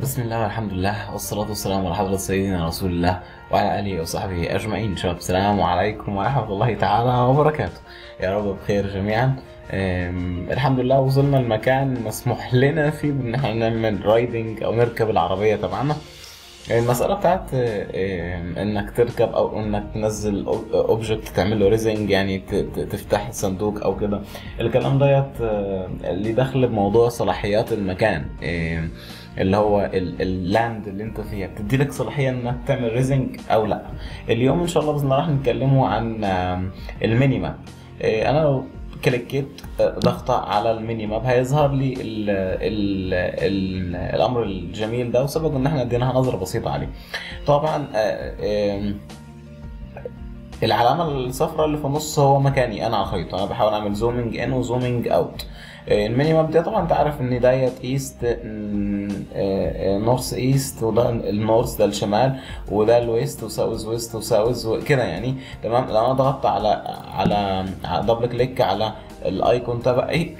بسم الله والحمد لله والصلاة والسلام على حضرة سيدنا رسول الله وعلى آله وصحبه أجمعين شباب السلام عليكم ورحمة الله تعالى وبركاته يا رب بخير جميعا أم، الحمد لله وصلنا المكان مسموح لنا فيه بان احنا نعمل رايدنج او نركب العربية تبعنا المسألة بتاعت أم، انك تركب او انك تنزل اوبجكت تعمل له ريزنج يعني ت- ت- تفتح صندوق او كده الكلام ديت أه، اللي داخل بموضوع صلاحيات المكان أم، اللي هو اللاند اللي انت فيها بتدي لك صلاحيه انك تعمل ريزنج او لا اليوم ان شاء الله باذن الله راح نتكلموا عن آم، الميني ماب آه، انا لو كليكيت آه، ضغطة على الميني ماب هيظهر لي ال ال ال الامر الجميل ده وسبب ان احنا اديناها نظرة بسيطة عليه طبعا آه، آم، العلامة الصفراء اللي في النص هو مكاني انا على الخريطة انا بحاول اعمل زومينج ان وزومينج اوت الميني ماب ده طبعا انت عارف ان ديت ايست نورث ايست وده النورث ده الشمال وده الويست وساوث ويست وساوث كده يعني تمام لو انا ضغطت على على على دبل كليك على الايكون تبعي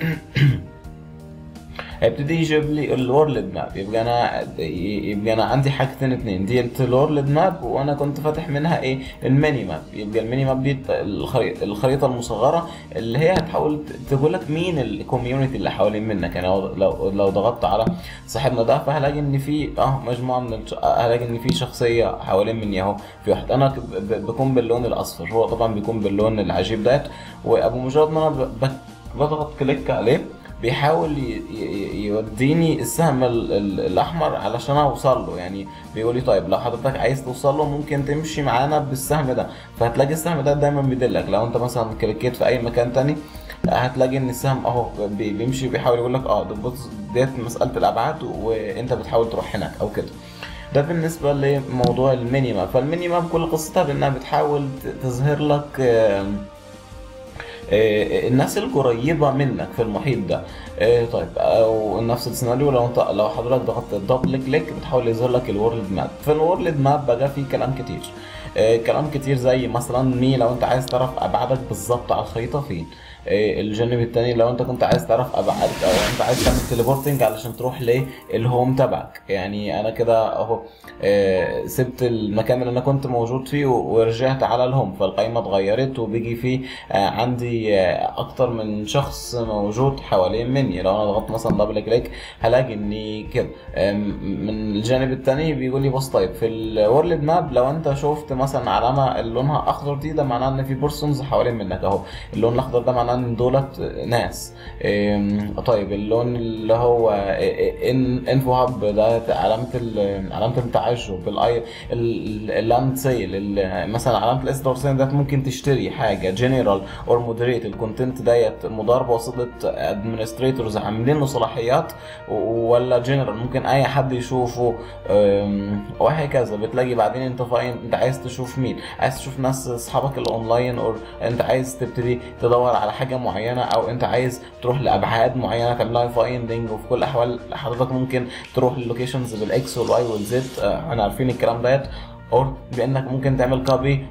هيبتدي يجيب لي الورلد ماب يبقى انا يبقى انا عندي حاجتين اتنين دي الورلد ماب وانا كنت فاتح منها ايه الميني ماب يبقى الميني ماب دي الخريطه الخريطه المصغره اللي هي هتحاول تقول لك مين الكوميونتي اللي حوالين منك يعني لو لو لو ضغطت على صاحبنا ده فهلاقي ان في اه مجموعه من الش... هلاقي ان في شخصيه حوالين مني اهو في واحد انا ب- ب- بكون باللون الاصفر هو طبعا بيكون باللون العجيب ده وابو مجرد ما انا ب- ب- بضغط كليك عليه بيحاول ي- ي- يوديني السهم ال- ال- الاحمر علشان اوصل له يعني بيقول لي طيب لو حضرتك عايز توصل له ممكن تمشي معانا بالسهم ده فهتلاقي السهم ده دايما بيدلك لو انت مثلا كليكيت في اي مكان تاني هتلاقي ان السهم اهو بي- بيمشي بيحاول يقول لك اه ده بص ديت مساله الابعاد وانت بتحاول تروح هناك او كده ده بالنسبة لموضوع الميني ماب فالميني ماب كل قصتها بانها بتحاول ت- تظهر لك آم، آه، الناس القريبه منك في المحيط ده آه، طيب او نفس السيناريو لو انت لو حضرتك ضغطت دبل كليك بتحاول يظهر لك الورلد ماب في الورلد ماب بقى فيه كلام كتير آه، كلام كتير زي مثلا مي لو انت عايز تعرف ابعادك بالظبط على الخريطه فين آه، الجانب التاني لو انت كنت عايز تعرف ابعادك او انت عايز تعمل تليبورتنج علشان تروح للهوم تبعك يعني انا كده اهو آه، سبت المكان اللي انا كنت موجود فيه ورجعت على الهوم فالقائمه اتغيرت وبيجي فيه آه، عندي آه، اكتر من شخص موجود حوالين مني لو انا ضغطت مثلا دبل كليك هلاقي اني كده آم، من الجانب التاني بيقول لي بص طيب في الورلد ماب لو انت شفت مثلا علامه اللي لونها اخضر دي ده معناه ان في بورسونز حوالين منك اهو اللون الاخضر ده معناه ان دولت ناس آم، طيب اللون اللي هو ان انفو هاب ده علامه ال- علامه التعجب الاي اللاند سيل مثلا علامه الاس دورسين ده ممكن تشتري حاجه جنرال اور مودريت الكونتنت ديت مدار بواسطه ادمنستريتورز عاملين له صلاحيات و- ولا جنرال ممكن اي حد يشوفه أم، وهكذا بتلاقي بعدين انت فاين انت عايز تشوف مين عايز تشوف ناس اصحابك الاونلاين او انت عايز تبتدي تدور على حاجه معينه او انت عايز تروح لابعاد معينه تعملها فايندنج وفي كل الاحوال حضرتك ممكن تروح للوكيشنز بالاكس والواي والزد آه، احنا عارفين الكلام ديت او بانك ممكن تعمل كوبي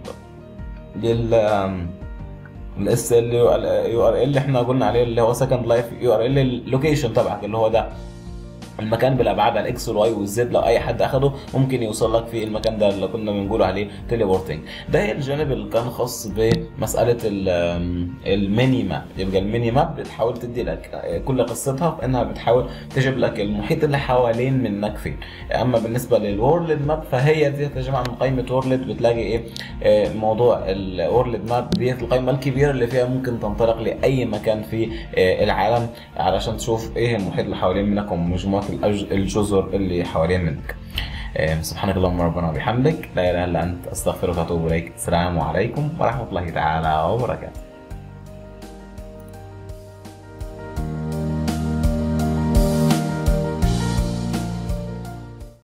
لل آم، الاس ال يو ار ال اللي احنا قلنا عليه اللي هو سكند لايف يو ار ال اللوكيشن تبعك اللي هو ده المكان بالابعاد على الاكس والواي والزد لو اي حد اخده ممكن يوصل لك في المكان ده اللي كنا بنقول عليه تيليبورتنج ده الجانب اللي كان خاص بمساله ال- الميني ماب يبقى الميني ماب بتحاول تدي لك كل قصتها في انها بتحاول تجيب لك المحيط اللي حوالين منك فين اما بالنسبه للورلد ماب فهي دي يا جماعه من قائمه وورلد بتلاقي ايه آه، موضوع الورلد ماب ديت القائمه الكبيره اللي فيها ممكن تنطلق لاي مكان في آه، العالم علشان تشوف ايه المحيط اللي حوالين منك ومجموعه الأج- الجزر اللي حوالين منك آه، سبحانك اللهم ربنا وبحمدك لا اله الا انت استغفرك واتوب اليك السلام عليكم ورحمه الله تعالى وبركاته